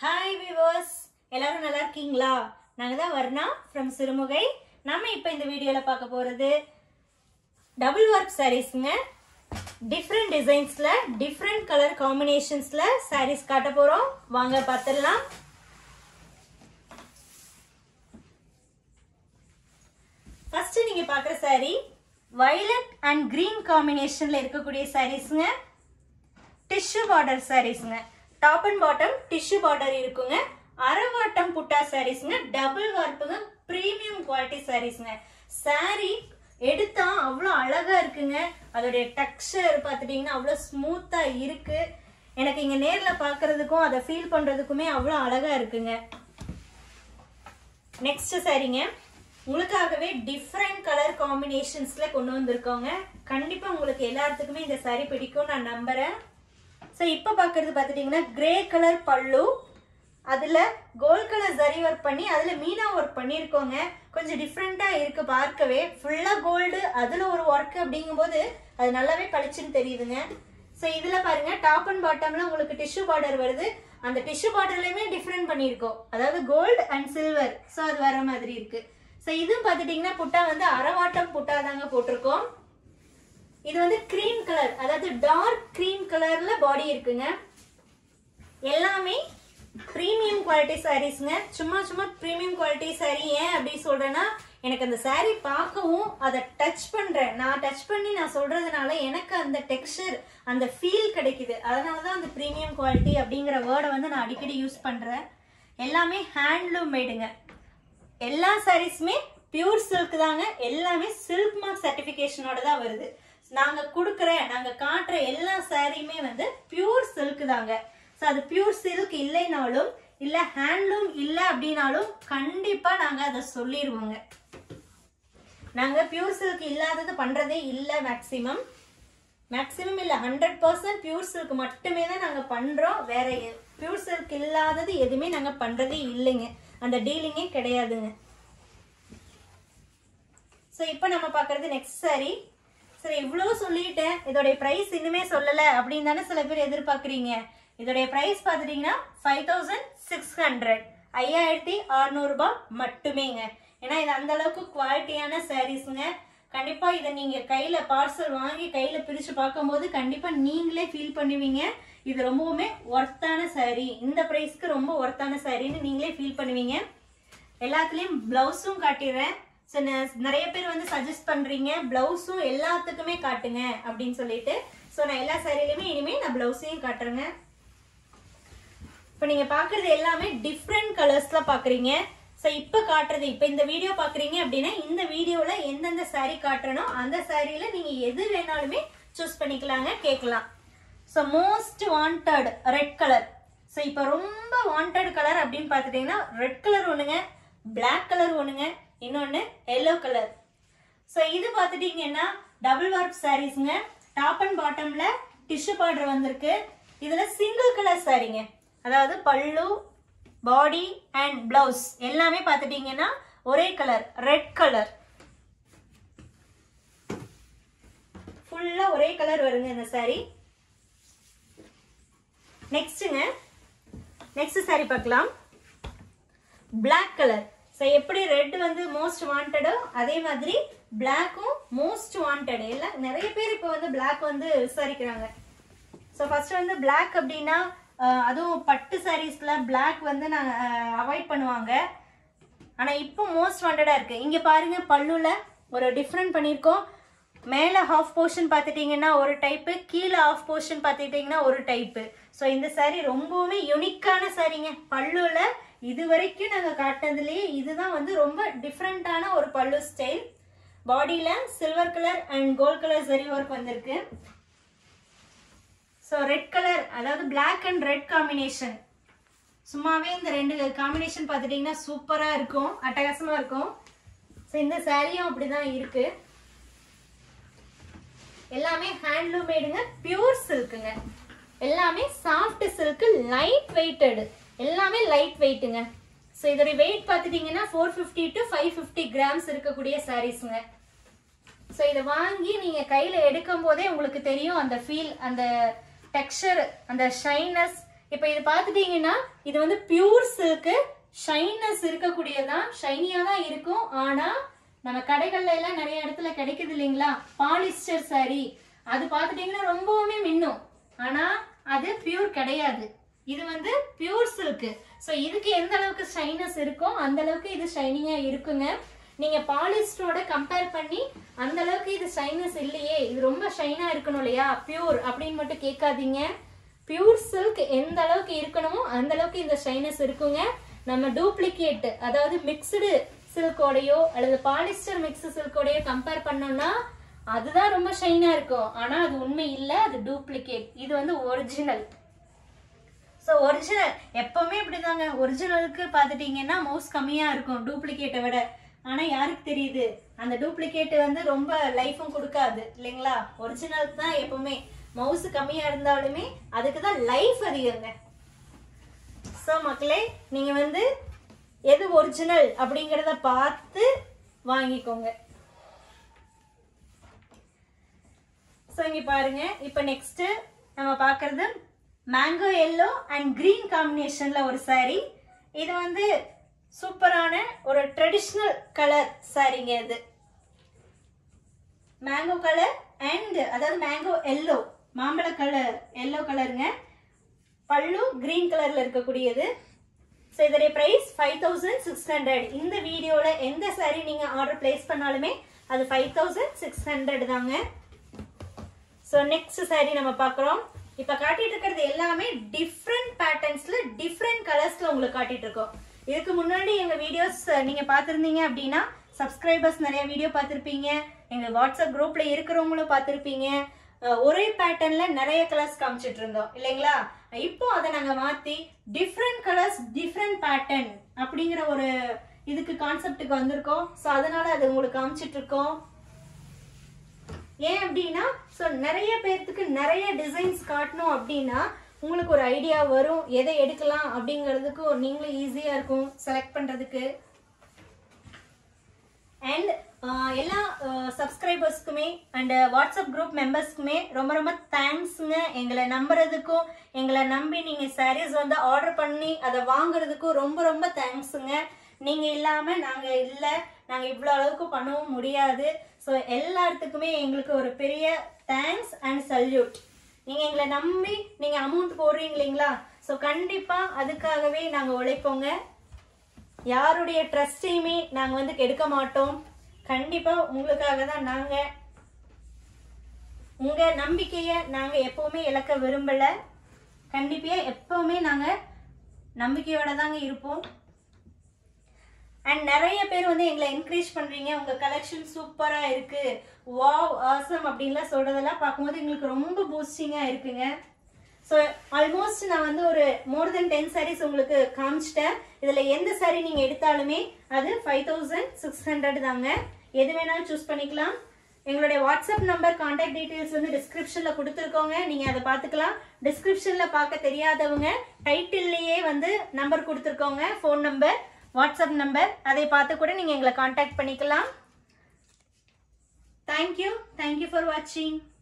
hi viewers எல்லாரும் நல்லா இருக்கீங்களா நாங்கள் தான் வர்ணா ஃப்ரம் சிறுமுகை நம்ம இப்போ இந்த வீடியோவில் பார்க்க போகிறது டபுள் ஒர்க் சாரீஸுங்க டிஃப்ரெண்ட் டிசைன்ஸில் டிஃப்ரெண்ட் கலர் காம்பினேஷன்ஸில் சாரீஸ் காட்ட போகிறோம் வாங்க பார்த்துடலாம் ஃபர்ஸ்ட் நீங்க பார்க்குற saree violet அண்ட் green காம்பினேஷன்ல இருக்கக்கூடிய சாரீஸ்ங்க டிஷ்யூ பார்டர் சாரீஸ்ங்க top and bottom tissue border இருக்குங்க அரவாட்டம் புட்டா சாரீஸ்ங்க டபுள் வார்ப்புங்க ப்ரீமியம் குவாலிட்டி சாரீஸ்ங்க saree எடுத்தா அவ்வளோ அழகா இருக்குங்க அதோடைய டெக்ஸ்சர் பார்த்துட்டிங்கன்னா அவ்வளோ ஸ்மூத்தா இருக்கு எனக்கு இங்க நேர்ல பார்க்கிறதுக்கும் அதை ஃபீல் பண்றதுக்குமே அவ்வளோ அழகா இருக்குங்க நெக்ஸ்ட் சாரீங்க உங்களுக்காகவே டிஃப்ரெண்ட் கலர் காம்பினேஷன்ஸ்ல கொண்டு வந்திருக்கோங்க கண்டிப்பா உங்களுக்கு எல்லாத்துக்குமே இந்த saree பிடிக்கும் நான் நம்புறேன் ஸோ இப்போ பார்க்கறது பார்த்துட்டிங்கன்னா கிரே கலர் பல்லு அதில் கோல்ட் கலர் ஜரி ஒர்க் பண்ணி அதில் மீனா ஒர்க் பண்ணியிருக்கோங்க கொஞ்சம் டிஃப்ரெண்ட்டாக இருக்குது பார்க்கவே ஃபுல்லாக கோல்டு அதில் ஒரு ஒர்க் அப்படிங்கும்போது அது நல்லாவே பளிச்சுன்னு தெரியுதுங்க ஸோ இதில் பாருங்க டாப் அண்ட் பாட்டம்ல உங்களுக்கு டிஷ்யூ பார்டர் வருது அந்த டிஷ்யூ பார்டர்லையுமே டிஃப்ரெண்ட் பண்ணியிருக்கோம் அதாவது கோல்டு அண்ட் சில்வர் ஸோ அது வர மாதிரி இருக்கு ஸோ இதுவும் பார்த்துட்டிங்கன்னா புட்டா வந்து அரவாட்டம் புட்டா தாங்க போட்டிருக்கோம் இது வந்து க்ரீம் கலர் அதாவது டார்க் க்ரீம் கலர்ல பாடி இருக்குங்க எல்லாமே ப்ரீமியம் குவாலிட்டி சாரீஸ்ங்க சும்மா சும்மா ப்ரீமியம் குவாலிட்டி சாரீ ஏன் அப்படி சொல்றேன்னா எனக்கு அந்த saree பார்க்கவும் அதை டச் பண்றேன் நான் டச் பண்ணி நான் சொல்றதுனால எனக்கு அந்த டெக்ஸ்சர் அந்த ஃபீல் கிடைக்குது அதனால தான் அந்த ப்ரீமியம் குவாலிட்டி அப்படிங்கிற வேர்டை வந்து நான் அடிக்கடி யூஸ் பண்றேன் எல்லாமே ஹேண்ட்லூம் மேடுங்க எல்லா சாரீஸுமே பியூர் சில்க் தாங்க எல்லாமே சில்க் மார்க் சர்டிஃபிகேஷனோட தான் வருது நாங்க கொடுக்குற நாங்க காட்டுற எல்லா சாரியுமே வந்து பியூர் சில்க் தாங்க ஸோ அது பியூர் சில்க் இல்லைனாலும் இல்ல ஹேண்ட்லூம் இல்ல அப்படின்னாலும் கண்டிப்பா நாங்க அதை சொல்லிடுவோங்க நாங்க பியூர் சில்க் இல்லாதது பண்றதே இல்லை மேக்சிமம் மேக்ஸிமம் இல்லை ஹண்ட்ரட் பர்சன்ட் பியூர் சில்க் மட்டுமே தான் நாங்கள் பண்ணுறோம் வேற பியூர் சில்க் இல்லாதது எதுவுமே நாங்கள் பண்ணுறதே இல்லைங்க அந்த டீலிங்கே கிடையாதுங்க ஸோ இப்போ நம்ம பார்க்குறது நெக்ஸ்ட் saree சரி இவ்வளோ சொல்லிட்டேன் இதோடைய ப்ரைஸ் இன்னுமே சொல்லலை அப்படின்னு தானே சில பேர் எதிர்பார்க்குறீங்க இதோடைய ப்ரைஸ் பார்த்துட்டிங்கன்னா ஃபைவ் தௌசண்ட் சிக்ஸ் ஹண்ட்ரட் ஐயாயிரத்தி அறநூறுபா மட்டுமேங்க ஏன்னா இது அந்த அளவுக்கு குவாலிட்டியான சாரீஸுங்க கண்டிப்பா இதை நீங்க கையில பார்சல் வாங்கி கையில பிரிச்சு பார்க்கும்போது கண்டிப்பா நீங்களே ஃபீல் பண்ணுவீங்க இது ரொம்பவுமே ஒர்த்தான saree இந்த பிரைஸ்க்கு ரொம்ப ஒர்த்தான சாரின்னு நீங்களே ஃபீல் பண்ணுவீங்க எல்லாத்துலயும் பிளவுஸும் காட்டிடுறேன் ஸோ நிறைய பேர் வந்து சஜஸ்ட் பண்றீங்க பிளவுஸும் எல்லாத்துக்குமே காட்டுங்க அப்படின்னு சொல்லிட்டு ஸோ நான் எல்லா சாரிலையுமே இனிமே நான் பிளவுஸையும் காட்டுறேங்க இப்போ நீங்க பாக்குறது எல்லாமே டிஃப்ரெண்ட் கலர்ஸ்ல பாக்குறீங்க ஸோ இப்போ காட்டுறது இப்போ இந்த வீடியோ பாக்குறீங்க அப்படின்னா இந்த வீடியோல எந்தெந்த saree காட்டுறனோ அந்த சாரியில நீங்க எது வேணாலுமே சூஸ் பண்ணிக்கலாங்க கேட்கலாம் so most wanted red colour so இப்போ ரொம்ப வாண்டட் கலர் அப்படின்னு பார்த்துட்டீங்கன்னா ரெட் கலர் ஒண்ணுங்க Black கலர் ஒண்ணுங்க இன்னொன்று எல்லோ கலர் ஸோ இது பார்த்துட்டீங்கன்னா டபுள் ஒர்க் சாரீஸ்ங்க டாப் அண்ட் பாட்டம்ல டிஷ்யூ பார்டர் வந்திருக்கு இதுல சிங்கிள் கலர் சாரீங்க அதாவது பல்லு பாடி அண்ட் பிளவுஸ் எல்லாமே பார்த்துட்டீங்கன்னா ஒரே கலர் ரெட் கலர் ஃபுல்லா ஒரே கலர் வருங்க இந்த saree நெக்ஸ்ட்டுங்க நெக்ஸ்ட் saree பார்க்கலாம் Black கலர் ஸோ எப்படி ரெட் வந்து மோஸ்ட் வாண்டடோ அதே மாதிரி பிளாக்கும் மோஸ்ட் வாண்டட் எல்லாம் நிறைய பேர் இப்போ வந்து Black வந்து விசாரிக்கிறாங்க ஸோ ஃபர்ஸ்ட் வந்து Black அப்படின்னா அஹ், அதுவும் பட்டு சாரீஸ்ல Black வந்து நாங்கள் அவாய்ட் பண்ணுவாங்க ஆனால் இப்போ மோஸ்ட் வாண்டடாக இருக்கு இங்கே பாருங்க பல்லுல ஒரு டிஃப்ரெண்ட் பண்ணியிருக்கோம் மேலே ஹாஃப் போர்ஷன் பார்த்துட்டிங்கன்னா ஒரு டைப்பு கீழே ஹாஃப் போர்ஷன் பார்த்துக்கிட்டிங்கன்னா ஒரு டைப்பு ஸோ இந்த saree ரொம்பவுமே யுனிக்கான சாரீங்க பல்லுல இது வரைக்கும் நாங்கள் காட்டினதுலேயே இதுதான் வந்து ரொம்ப டிஃப்ரெண்ட்டான ஒரு பல்லு ஸ்டைல் பாடியில் silver colour and gold colour zari work வந்திருக்கு ஸோ ரெட் கலர் அதாவது Black அண்ட் ரெட் காம்பினேஷன் சும்மாவே இந்த ரெண்டு காம்பினேஷன் பார்த்துட்டிங்கன்னா சூப்பராக இருக்கும் அட்டகாசமாக இருக்கும் ஸோ இந்த சாரியும் அப்படிதான் இருக்கு எல்லாமே ஹேண்ட்லூம் மேடுங்க பியூர் சில்க்குங்க எல்லாமே சாஃப்ட் சில்க்கு லைட் வெயிட்டடு எல்லாமே லைட் வெயிட்டுங்க ஸோ இதோடைய வெயிட் பார்த்துட்டிங்கன்னா four fifty to five fifty grams இருக்கக்கூடிய சாரீஸுங்க ஸோ இதை வாங்கி நீங்கள் கையில் எடுக்கும் போதே உங்களுக்கு தெரியும் அந்த ஃபீல் அந்த டெக்ஸ்சர் அந்த ஷைனஸ் இப்போ இது பார்த்துட்டீங்கன்னா இது வந்து பியூர் சில்க்கு ஷைனஸ் இருக்கக்கூடியதான் ஷைனியா தான் இருக்கும் ஆனா நம்ம கடைகள்ல எல்லாம் நிறைய இடத்துல கிடைக்குது இல்லைங்களா பாலிஸ்டர் saree அது பார்த்துட்டீங்கன்னா ரொம்பவுமே மின்னும் ஆனா அது பியூர் கிடையாது இது வந்து பியூர் சில்க் ஸோ இதுக்கு எந்த அளவுக்கு ஷைனஸ் இருக்கோ அந்த அளவுக்கு இது ஷைனிங்கா இருக்குங்க நீங்க பாலிஸ்டரோட கம்பேர் பண்ணி அந்த அளவுக்கு இது ஷைனஸ் இல்லையே இது ரொம்ப ஷைனா இருக்கணும் இல்லையா பியூர் அப்படின்னு மட்டும் கேட்காதீங்க பியூர் சில்க் எந்த அளவுக்கு இருக்கணுமோ அந்த அளவுக்கு இந்த ஷைனஸ் இருக்குங்க நம்ம டூப்ளிகேட் அதாவது மிக்ஸ்டு சில்கோடையோ அல்லது பாலிஸ்டர் மிக்ஸ் சில்கோடையோ கம்பேர் பண்ணோம்னா அதுதான் ரொம்ப ஷைனா இருக்கும் ஆனா அது உண்மை இல்ல அது டூப்ளிகேட் இது வந்து ஒரிஜினல் ஸோ ஒரிஜினல் எப்பவுமே இப்படிதாங்க ஒரிஜினலுக்கு பார்த்துட்டீங்கன்னா மவுஸ் கம்மியா இருக்கும் டூப்ளிகேட்டை விட ஆனா யாருக்கு தெரியுது அந்த டூப்ளிகேட் வந்து ரொம்ப லைஃபும் கொடுக்காது இல்லைங்களா ஒரிஜினல் தான் எப்பவுமே மவுஸ் கம்மியா இருந்தாலுமே அதுக்கு தான் லைஃப் அதிகங்க ஸோ மக்களே நீங்க வந்து எது ஒரிஜினல் அப்படிங்கிறத பார்த்து வாங்கிக்கோங்க ஸோ இங்க பாருங்க இப்போ நெக்ஸ்ட் நம்ம பார்க்கறது மேங்கோ எல்லோ அண்ட் கிரீன் காம்பினேஷன்ல ஒரு saree இது வந்து சூப்பரான ஒரு ட்ரெடிஷ்னல் கலர் சாரீங்க இது மேங்கோ கலர் அண்ட் அதாவது மேங்கோ எல்லோ மாம்பழ கலர் எல்லோ கலருங்க பல்லு கிரீன் கலர்ல இருக்கக்கூடியது ஸோ இதோடைய price five thousand six hundred இந்த வீடியோவில் எந்த saree நீங்கள் ஆர்டர் பிளேஸ் பண்ணாலுமே அது ஃபைவ் தௌசண்ட் சிக்ஸ் ஹண்ட்ரட் தாங்க ஸோ நெக்ஸ்ட் saree நம்ம பார்க்குறோம் இப்போ காட்டிட்டு இருக்கிறது எல்லாமே டிஃப்ரெண்ட் பேட்டர்ன்ஸ்ல டிஃப்ரெண்ட் கலர்ஸ்ல உங்களுக்கு காட்டிட்டு இருக்கோம் இதுக்கு முன்னாடி எங்க வீடியோஸ் நீங்க பார்த்துருந்தீங்க அப்படின்னா சப்ஸ்கிரைபர்ஸ் நிறைய வீடியோ பார்த்துருப்பீங்க எங்க வாட்ஸ்அப் குரூப்ல இருக்கிறவங்களும் பார்த்துருப்பீங்க அஹ் ஒரே பேட்டர்ன்ல நிறைய கலர்ஸ் காமிச்சிட்டு இருந்தோம் இல்லைங்களா இப்போ அதை நாங்க மாத்தி டிஃப்ரெண்ட் கலர்ஸ் டிஃப்ரெண்ட் பேட்டர்ன் அப்படிங்கிற ஒரு இதுக்கு கான்செப்டுக்கு வந்திருக்கோம் ஸோ அதனால அது உங்களுக்கு காமிச்சிட்டு இருக்கோம் ஏன் அப்படின்னா ஸோ நிறைய பேர்த்துக்கு நிறைய டிசைன்ஸ் காட்டணும் அப்படின்னா உங்களுக்கு ஒரு ஐடியா வரும் எதை எடுக்கலாம் அப்படிங்கிறதுக்கு நீங்களும் ஈஸியாக இருக்கும் செலக்ட் பண்ணுறதுக்கு அண்ட் எல்லா சப்ஸ்கிரைபர்ஸ்க்குமே அண்ட் வாட்ஸ்அப் குரூப் மெம்பர்ஸ்க்குமே ரொம்ப ரொம்ப தேங்க்ஸுங்க எங்களை நம்புறதுக்கும் எங்களை நம்பி நீங்கள் சாரீஸ் வந்து ஆர்டர் பண்ணி அதை வாங்குறதுக்கும் ரொம்ப ரொம்ப தேங்க்ஸுங்க நீங்கள் இல்லாமல் நாங்கள் இல்லை நாங்கள் இவ்வளோ அளவுக்கு பண்ணவும் முடியாது ஸோ எல்லாத்துக்குமே எங்களுக்கு ஒரு பெரிய தேங்க்ஸ் அண்ட் சல்யூட் நீங்கள் எங்களை நம்பி நீங்கள் அமௌண்ட் போடுறீங்க இல்லைங்களா ஸோ கண்டிப்பாக அதுக்காகவே நாங்கள் உழைப்போங்க யாருடைய ட்ரஸ்டையுமே நாங்கள் வந்து கெடுக்க மாட்டோம் கண்டிப்பாக உங்களுக்காக தான் நாங்கள் உங்கள் நம்பிக்கையை நாங்கள் எப்போவுமே இழக்க விரும்பலை கண்டிப்பாக எப்போவுமே நாங்கள் நம்பிக்கையோட தாங்க இருப்போம் அண்ட் நிறைய பேர் வந்து எங்களை என்கரேஜ் பண்றீங்க உங்க கலெக்ஷன் சூப்பரா இருக்கு வாவ் ஆசம் அப்படின்லாம் சொல்றதெல்லாம் பார்க்கும்போது எங்களுக்கு ரொம்ப பூஸ்டிங்கா இருக்குங்க ஸோ ஆல்மோஸ்ட் நான் வந்து ஒரு மோர் தென் டென் சாரீஸ் உங்களுக்கு காமிச்சிட்டேன் இதில் எந்த சாரீ நீங்கள் எடுத்தாலுமே அது ஃபைவ் தௌசண்ட் சிக்ஸ் ஹண்ட்ரட் தாங்க எது வேணாலும் சூஸ் பண்ணிக்கலாம் எங்களுடைய வாட்ஸ்அப் நம்பர் கான்டாக்ட் டீட்டெயில்ஸ் வந்து டிஸ்கிரிப்ஷனில் கொடுத்துருக்கோங்க நீங்கள் அதை பார்த்துக்கலாம் டிஸ்கிரிப்ஷனில் பார்க்க தெரியாதவங்க டைட்டில்லையே வந்து நம்பர் கொடுத்துருக்கோங்க ஃபோன் நம்பர் வாட்ஸ்அப் நம்பர் அதை பார்த்து கூட நீங்கள் எங்களை காண்டாக்ட் பண்ணிக்கலாம் தேங்க்யூ தேங்க்யூ ஃபார் வாட்சிங்